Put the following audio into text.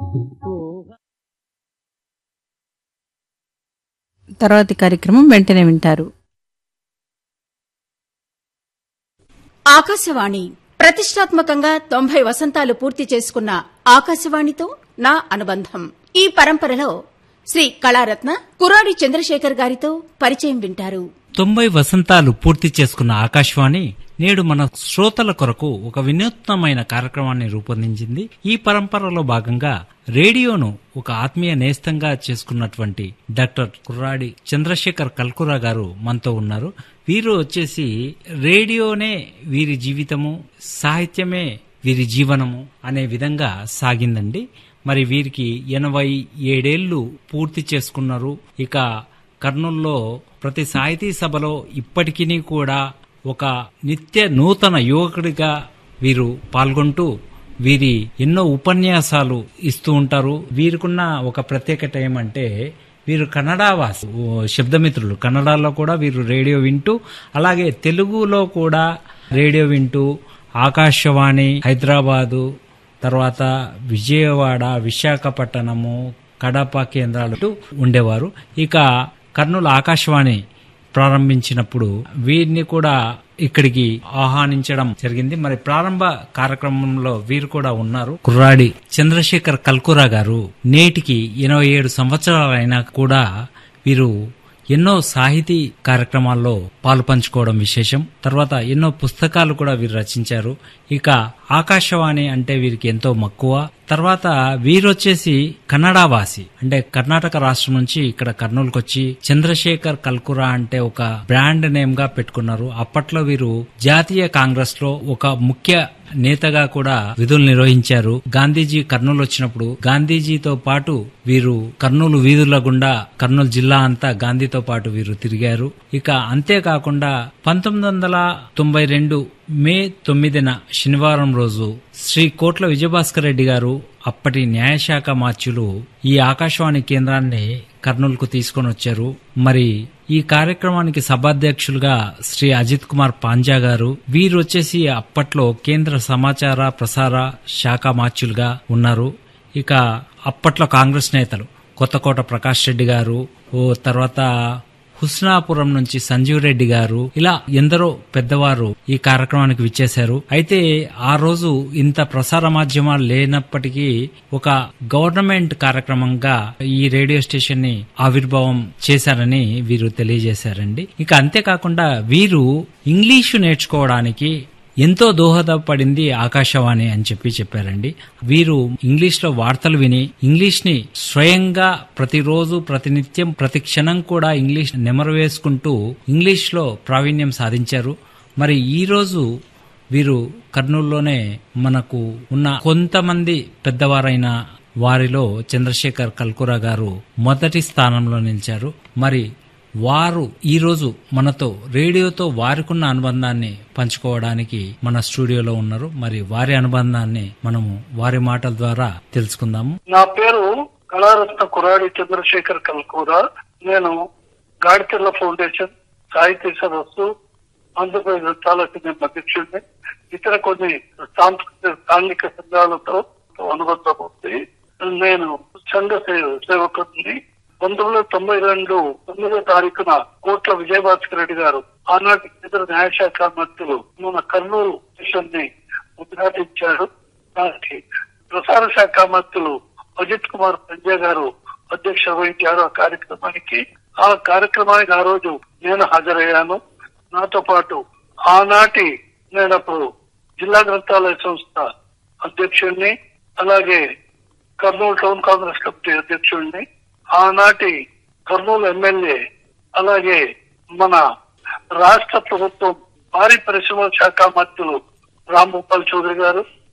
తర్వాతి కార్యక్రమం వెంటనే వింటారు ఆకాశవాణి ప్రతిష్టాత్మకంగా తొంభై వసంతాలు పూర్తి చేసుకున్న ఆకాశవాణితో నా అనుబంధం ఈ పరంపరలో శ్రీ కళారత్న కురాడి చంద్రశేఖర్ గారితో పరిచయం వింటారు తొంభై వసంతాలు పూర్తి చేసుకున్న ఆకాశవాణి నేడు మన శ్రోతల కొరకు ఒక వినూత్నమైన కార్యక్రమాన్ని రూపొందించింది ఈ పరంపరలో భాగంగా రేడియోను ఒక ఆత్మీయ నేస్తంగా చేసుకున్నటువంటి డాక్టర్ కుర్రాడి చంద్రశేఖర్ కల్కురా గారు మనతో ఉన్నారు వీరు వచ్చేసి రేడియోనే వీరి జీవితము సాహిత్యమే వీరి జీవనము అనే విధంగా సాగిందండి మరి వీరికి ఎనభై ఏడేళ్లు పూర్తి చేసుకున్నారు ఇక కర్నూల్లో ప్రతి సాహితీ సభలో ఇప్పటికీ కూడా ఒక నిత్య నూతన యువకుడిగా వీరు పాల్గొంటూ వీరి ఎన్నో ఉపన్యాసాలు ఇస్తూ ఉంటారు వీరికున్న ఒక ప్రత్యేకత ఏమంటే వీరు కన్నడ వాసి ఓ శబ్దమిత్రులు కన్నడలో కూడా వీరు రేడియో వింటూ అలాగే తెలుగులో కూడా రేడియో వింటూ ఆకాశవాణి హైదరాబాదు తర్వాత విజయవాడ విశాఖపట్టణము కడప కేంద్రాలు ఉండేవారు ఇక కర్నూలు ఆకాశవాణి ప్రారంభించినప్పుడు వీరిని కూడా ఇక్కడికి ఆహ్వానించడం జరిగింది మరి ప్రారంభ కార్యక్రమంలో వీరు కూడా ఉన్నారు కుర్రాడి చంద్రశేఖర్ కల్కురా గారు నేటికి ఎనభై ఏడు సంవత్సరాలైనా కూడా వీరు ఎన్నో సాహితీ కార్యక్రమాల్లో పాలు పంచుకోవడం విశేషం తర్వాత ఎన్నో పుస్తకాలు కూడా వీరు రచించారు ఇక ఆకాశవాణి అంటే వీరికి ఎంతో మక్కువ తర్వాత వీరొచ్చేసి కన్నడ వాసి అంటే కర్ణాటక రాష్ట్రం నుంచి ఇక్కడ కర్నూలుకు వచ్చి చంద్రశేఖర్ కల్కురా అంటే ఒక బ్రాండ్ నేమ్ గా పెట్టుకున్నారు అప్పట్లో వీరు జాతీయ కాంగ్రెస్ లో ఒక ముఖ్య నేతగా కూడా విధులు నిర్వహించారు గాంధీజీ కర్నూలు వచ్చినప్పుడు గాంధీజీతో పాటు వీరు కర్నూలు వీధుల గుండా కర్నూలు జిల్లా అంతా గాంధీతో పాటు వీరు తిరిగారు ఇక అంతేకాకుండా పంతొమ్మిది వందల తొంభై రెండు మే తొమ్మిదిన శనివారం రోజు శ్రీ కోట్ల విజయభాస్కర్ రెడ్డి గారు అప్పటి న్యాయశాఖ మార్చులు ఈ ఆకాశవాణి కేంద్రాన్ని కర్నూలుకు తీసుకొని వచ్చారు మరి ఈ కార్యక్రమానికి సభాధ్యక్షులుగా శ్రీ అజిత్ కుమార్ పాంజా గారు వీరు వచ్చేసి అప్పట్లో కేంద్ర సమాచార ప్రసార శాఖ మార్చులుగా ఉన్నారు ఇక అప్పట్లో కాంగ్రెస్ నేతలు కొత్తకోట ప్రకాష్ రెడ్డి గారు ఓ తర్వాత హుస్నాపురం నుంచి సంజీవ్ రెడ్డి గారు ఇలా ఎందరో పెద్దవారు ఈ కార్యక్రమానికి విచ్చేశారు అయితే ఆ రోజు ఇంత ప్రసార మాధ్యమాలు లేనప్పటికీ ఒక గవర్నమెంట్ కార్యక్రమంగా ఈ రేడియో స్టేషన్ ని ఆవిర్భావం చేశారని వీరు తెలియజేశారండి ఇక అంతేకాకుండా వీరు ఇంగ్లీషు నేర్చుకోవడానికి ఎంతో దోహదపడింది ఆకాశవాణి అని చెప్పి చెప్పారండి వీరు ఇంగ్లీష్ లో వార్తలు విని ఇంగ్లీష్ ని స్వయంగా ప్రతిరోజు ప్రతినిత్యం ప్రతి క్షణం కూడా ఇంగ్లీష్ నెమరు వేసుకుంటూ ఇంగ్లీష్ లో ప్రావీణ్యం సాధించారు మరి ఈ రోజు వీరు కర్నూలులోనే మనకు ఉన్న కొంతమంది పెద్దవారైన వారిలో చంద్రశేఖర్ కల్కురా గారు మొదటి స్థానంలో నిలిచారు మరి వారు ఈ రోజు మనతో రేడియోతో వారికున్న అనుబంధాన్ని పంచుకోవడానికి మన స్టూడియోలో ఉన్నారు మరి వారి అనుబంధాన్ని మనము వారి మాటల ద్వారా తెలుసుకుందాము నా పేరు కళారత్న కురాడి చంద్రశేఖర్ కల్కూరా నేను గాడిచెర్ల ఫౌండేషన్ సాహిత్య సదస్సు ఆంధ్రప్రదేశ్ తాలూకు నేను అధ్యక్షుడిని ఇతర కొన్ని సాంస్కృతిక స్థానిక సంఘాలతో అనుబంధం ఉంది నేను సంఘ సే- సేవకుడిని పంతొమ్మిది వందల తొంభై రెండు తొమ్మిదో తారీఖున కోట్ల విజయభాస్కర్ రెడ్డి గారు ఆనాటి కేంద్ర న్యాయశాఖ మంత్రులు మన కర్నూలు స్టేషన్ ని ఉద్ఘాటించారు దానికి ప్రసార శాఖ మంత్రులు అజిత్ కుమార్ పంజా గారు అధ్యక్ష వహించారు ఆ కార్యక్రమానికి ఆ కార్యక్రమానికి ఆ రోజు నేను హాజరయ్యాను నాతో పాటు ఆనాటి నేను అప్పుడు జిల్లా గ్రంథాలయ సంస్థ అధ్యక్షుడిని అలాగే కర్నూలు టౌన్ కాంగ్రెస్ కమిటీ అధ్యక్షుడిని ఆనాటి కర్నూలు ఎమ్మెల్యే అలాగే మన రాష్ట్ర ప్రభుత్వం భారీ పరిశ్రమల శాఖ మంత్రులు రామ్మోపాల్ చౌదరి గారు